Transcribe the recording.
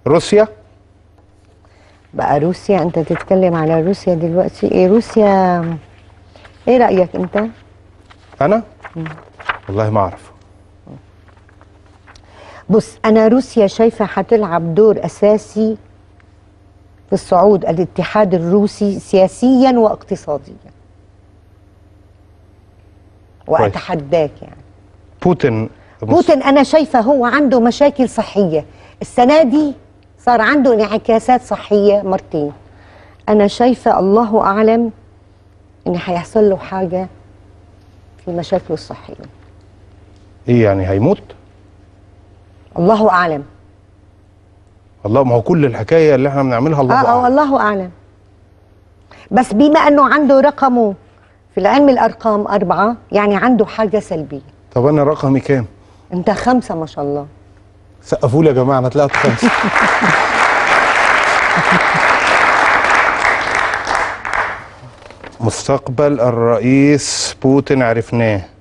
روسيا بقى روسيا انت تتكلم على روسيا دلوقتي ايه روسيا ايه رايك انت انا والله ما اعرف بص انا روسيا شايفه هتلعب دور اساسي في الصعود الاتحاد الروسي سياسيا واقتصاديا واتحداك يعني بوتين بوتين انا شايفه هو عنده مشاكل صحيه السنه دي صار عنده انعكاسات صحيه مرتين انا شايفه الله اعلم ان هيحصل له حاجه في مشاكله الصحيه ايه يعني هيموت الله اعلم الله ما هو كل الحكايه اللي احنا بنعملها الله اه اه أعلم. والله اعلم بس بما انه عنده رقمه في العلم الارقام اربعه يعني عنده حاجه سلبيه طب انا رقمي كام انت خمسه ما شاء الله سقفوا لي يا جماعه انا طلعت خمسه مستقبل الرئيس بوتين عرفناه